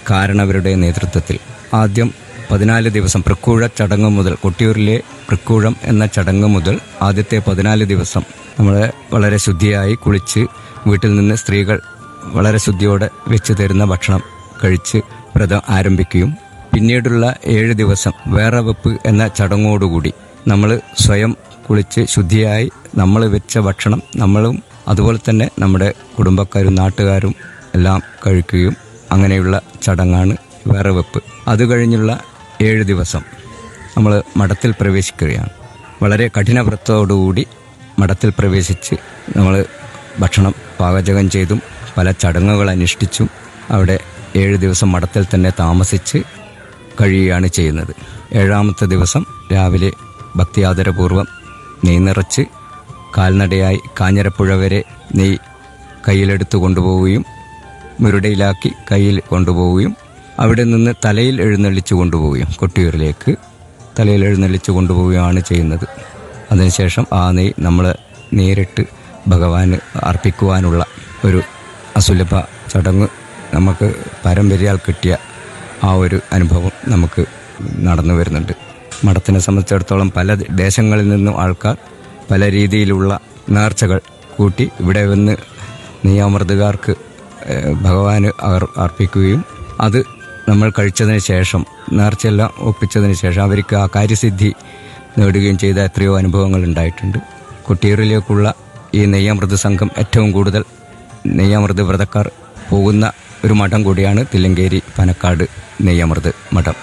കാരണവരുടെ നേതൃത്വത്തിൽ ആദ്യം പതിനാല് ദിവസം പൃക്കൂഴ ചടങ്ങ് മുതൽ കൊട്ടിയൂരിലെ പൃക്കൂഴം എന്ന ചടങ്ങ് മുതൽ ആദ്യത്തെ പതിനാല് ദിവസം നമ്മൾ വളരെ ശുദ്ധിയായി കുളിച്ച് വീട്ടിൽ നിന്ന് സ്ത്രീകൾ വളരെ ശുദ്ധിയോടെ വെച്ച് തരുന്ന ഭക്ഷണം കഴിച്ച് വ്രതം ആരംഭിക്കുകയും പിന്നീടുള്ള ഏഴ് ദിവസം വേറെ വെപ്പ് എന്ന ചടങ്ങോടുകൂടി നമ്മൾ സ്വയം കുളിച്ച് ശുദ്ധിയായി നമ്മൾ വെച്ച ഭക്ഷണം നമ്മളും അതുപോലെ തന്നെ നമ്മുടെ കുടുംബക്കാരും നാട്ടുകാരും എല്ലാം കഴിക്കുകയും അങ്ങനെയുള്ള ചടങ്ങാണ് വേറെ വെപ്പ് അത് കഴിഞ്ഞുള്ള ഏഴ് ദിവസം നമ്മൾ മഠത്തിൽ പ്രവേശിക്കുകയാണ് വളരെ കഠിനവ്രതത്തോടുകൂടി മഠത്തിൽ പ്രവേശിച്ച് നമ്മൾ ഭക്ഷണം പാചകം ചെയ്തും പല ചടങ്ങുകൾ അനുഷ്ഠിച്ചും അവിടെ ഏഴ് ദിവസം മഠത്തിൽ തന്നെ താമസിച്ച് കഴിയുകയാണ് ചെയ്യുന്നത് ഏഴാമത്തെ ദിവസം രാവിലെ ഭക്തിയാദരപൂർവ്വം നെയ് നിറച്ച് കാൽനടയായി കാഞ്ഞിരപ്പുഴ വരെ നെയ് കയ്യിലെടുത്ത് കൊണ്ടുപോവുകയും മുരുടയിലാക്കി കയ്യിൽ കൊണ്ടുപോവുകയും അവിടെ നിന്ന് തലയിൽ എഴുന്നള്ളിച്ച് കൊണ്ടുപോവുകയും കൊട്ടിയൂരിലേക്ക് തലയിൽ എഴുന്നള്ളിച്ച് കൊണ്ടുപോവുകയാണ് ചെയ്യുന്നത് അതിനുശേഷം ആ നെയ് നമ്മൾ നേരിട്ട് ഭഗവാന് അർപ്പിക്കുവാനുള്ള ഒരു അസുലഭ ചടങ്ങ് നമുക്ക് പരമ്പരയാൽ കിട്ടിയ ആ ഒരു അനുഭവം നമുക്ക് നടന്നു വരുന്നുണ്ട് മഠത്തിനെ സംബന്ധിച്ചിടത്തോളം പല ദേശങ്ങളിൽ നിന്നും ആൾക്കാർ പല രീതിയിലുള്ള നേർച്ചകൾ കൂട്ടി ഇവിടെ വന്ന് നെയ്യാമൃതകാർക്ക് ഏഹ്, ഭഗവാന് അവർ അർപ്പിക്കുകയും അത് നമ്മൾ കഴിച്ചതിന് ശേഷം നേർച്ചയെല്ലാം ഒപ്പിച്ചതിന് ശേഷം അവർക്ക് ആ കാര്യസിദ്ധി നേടുകയും ചെയ്ത എത്രയോ അനുഭവങ്ങൾ ഉണ്ടായിട്ടുണ്ട് കൊട്ടിയൂരിലേക്കുള്ള ഈ നെയ്യാമൃത സംഘം ഏറ്റവും കൂടുതൽ നെയ്യാമൃത വ്രതക്കാർ പോകുന്ന ഒരു മഠം കൂടിയാണ് തില്ലങ്കേരി പനക്കാട് നെയ്യാമൃത് മഠം